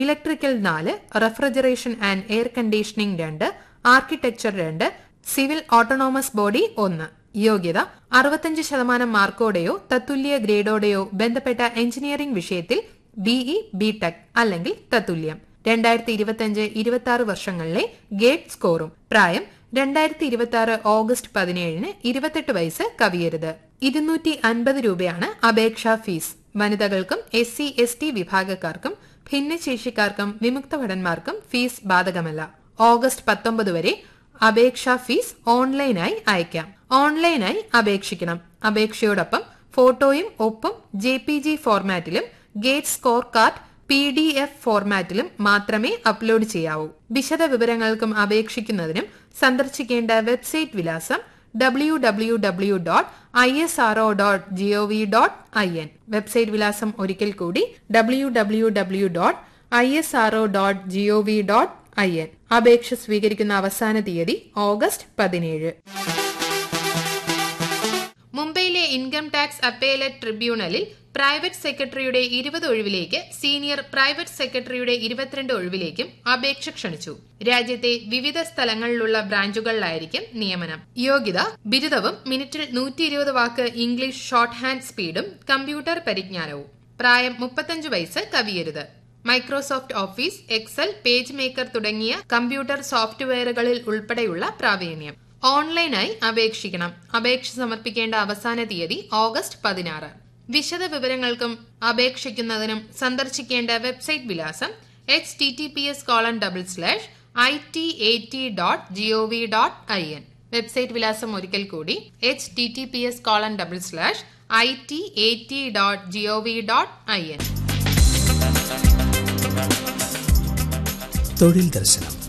electrical നാല് refrigeration and air conditioning രണ്ട് architecture രണ്ട് സിവിൽ ഓട്ടോണോമസ് ബോഡി ഒന്ന് യോഗ്യത അറുപത്തഞ്ച് ശതമാനം മാർക്കോടെയോ തത്തുല്യ ഗ്രേഡോടെയോ ബന്ധപ്പെട്ട എഞ്ചിനീയറിംഗ് വിഷയത്തിൽ ബിഇ ബിടെക് അല്ലെങ്കിൽ തത്തുല്യം രണ്ടായിരത്തി ഇരുപത്തിയഞ്ച് ഇരുപത്തി ആറ് വർഷങ്ങളിലെ ഗേറ്റ് സ്കോറും പ്രായം രണ്ടായിരത്തി ഇരുപത്തി ആറ് ഓഗസ്റ്റ് പതിനേഴിന് ഇരുപത്തെട്ട് വയസ്സ് കവിയരുത് ഇരുന്നൂറ്റി അൻപത് രൂപയാണ് അപേക്ഷാ ഫീസ് വനിതകൾക്കും എസ് സി എസ് ടി വിഭാഗക്കാർക്കും ഭിന്നശേഷിക്കാർക്കും വിമുക്ത ഭടന്മാർക്കും ഫീസ് ബാധകമല്ല ഓഗസ്റ്റ് പത്തൊമ്പത് വരെ അപേക്ഷാ ഫീസ് ഓൺലൈനായി അയക്കാം ഓൺലൈനായി അപേക്ഷിക്കണം അപേക്ഷയോടൊപ്പം ഫോട്ടോയും ഒപ്പും ജെ പി ജി ഫോർമാറ്റിലും GATE score card P D F ഫോർമാറ്റിലും മാത്രമേ അപ്ലോഡ് ചെയ്യാവൂ വിശദ വിവരങ്ങൾക്കും അപേക്ഷിക്കുന്നതിനും സന്ദർശിക്കേണ്ട വെബ്സൈറ്റ് വിലാസം W W W dot I S R O dot G O V dot I N website വിലാസം ഒരിക്കൽ കൂടി W W W dot I S R O dot G O V dot I N അപേക്ഷ സ്വീകരിക്കുന്ന അവസാന തീയതി August പതിനേഴ് മുംബൈയിലെ income tax appellate ട്രിബ്യൂണലിൽ private സെക്രട്ടറിയുടെ ഇരുപത് ഒഴിവിലേക്ക് സീനിയർ പ്രൈവറ്റ് സെക്രട്ടറിയുടെ ഇരുപത്തിരണ്ട് ഒഴിവിലേക്കും അപേക്ഷ ക്ഷണിച്ചു രാജ്യത്തെ വിവിധ സ്ഥലങ്ങളിലുള്ള ബ്രാഞ്ചുകളിലായിരിക്കും നിയമനം യോഗ്യത ബിരുദവും മിനിറ്റിൽ നൂറ്റി ഇരുപത് വാക്ക് ഇംഗ്ലീഷ് ഷോർട്ട് ഹാൻഡ് സ്പീഡും കമ്പ്യൂട്ടർ പരിജ്ഞാനവും പ്രായം മുപ്പത്തഞ്ച് വയസ്സ് കവിയരുത് Microsoft Office Excel PageMaker തുടങ്ങിയ കമ്പ്യൂട്ടർ സോഫ്റ്റ്വെയറുകളിൽ ഉൾപ്പെടെയുള്ള പ്രാവീണ്യം ഓൺലൈനായി അപേക്ഷിക്കണം അപേക്ഷ സമർപ്പിക്കേണ്ട അവസാന തീയതി ഓഗസ്റ്റ് പതിനാറ് വിശദ വിവരങ്ങൾക്കും അപേക്ഷിക്കുന്നതിനും സന്ദർശിക്കേണ്ട വെബ്സൈറ്റ് വിലാസം H T T P S colon double slash I T A T dot G O V dot I N website വിലാസം ഒരിക്കൽ കൂടി H T T P S colon double slash I T A T dot G O V dot I N തൊഴിൽ ദർശനം